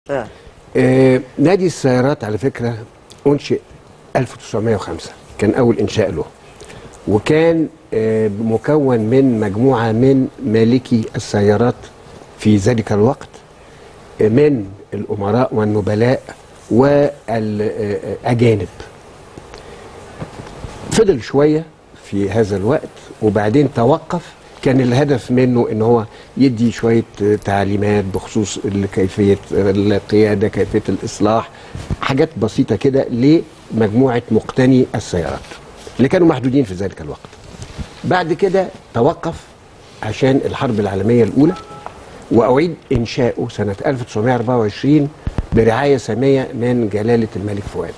آه. آه نادي السيارات على فكرة أنشئ 1905 كان أول إنشاء له وكان آه مكون من مجموعة من مالكي السيارات في ذلك الوقت آه من الأمراء والنبلاء والأجانب فضل شوية في هذا الوقت وبعدين توقف كان الهدف منه ان هو يدي شويه تعليمات بخصوص كيفيه القياده كيفيه الاصلاح حاجات بسيطه كده لمجموعه مقتني السيارات اللي كانوا محدودين في ذلك الوقت بعد كده توقف عشان الحرب العالميه الاولى واعيد انشاؤه سنه 1924 برعايه ساميه من جلاله الملك فؤاد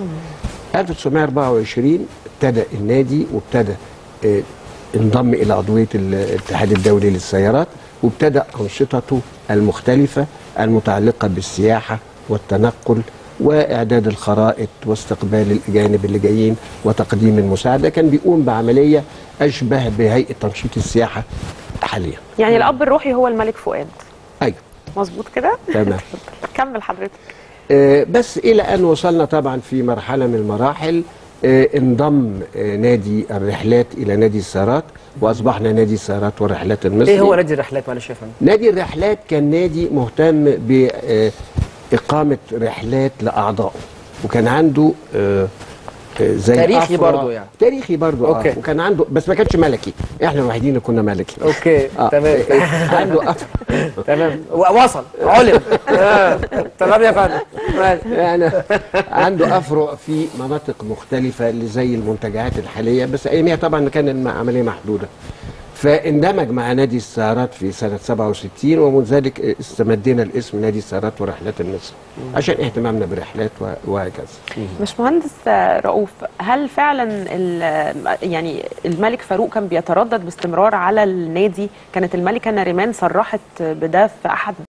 1924 ابتدى النادي وابتدى آه انضم الى عضويه الاتحاد الدولي للسيارات وابتدا انشطته المختلفه المتعلقه بالسياحه والتنقل واعداد الخرائط واستقبال الاجانب اللي جايين وتقديم المساعده كان بيقوم بعمليه اشبه بهيئه تنشيط السياحه حاليا يعني الاب الروحي هو الملك فؤاد ايوه مظبوط كده تمام كمل حضرتك آه بس الى ان وصلنا طبعا في مرحله من المراحل آه انضم آه نادي الرحلات الى نادي السيارات واصبحنا نادي السيارات والرحلات المصري ايه هو نادي الرحلات معلش يا فندم نادي الرحلات كان نادي مهتم باقامه رحلات لاعضائه وكان عنده آه زي تاريخي أفرع- برضو يعني. تاريخي برضو أوكي. اه وكان عنده بس ما كانش ملكي احنا الوحيدين اللي كنا ملكي اوكي تمام عنده أفرع تمام و- وصل علم آه. تمام يا فندم ماشي. يعني عنده افرع في مناطق مختلفه اللي زي المنتجعات الحاليه بس اياميها طبعا كان العمليه محدوده فاندمج مع نادي السيارات في سنه 67 ومن ذلك استمدينا الاسم نادي السيارات ورحلات النصر عشان اهتمامنا بالرحلات و- وهكذا باشمهندس رؤوف هل فعلا ال- يعني الملك فاروق كان بيتردد باستمرار على النادي كانت الملكه ناريمان صرحت بده في احد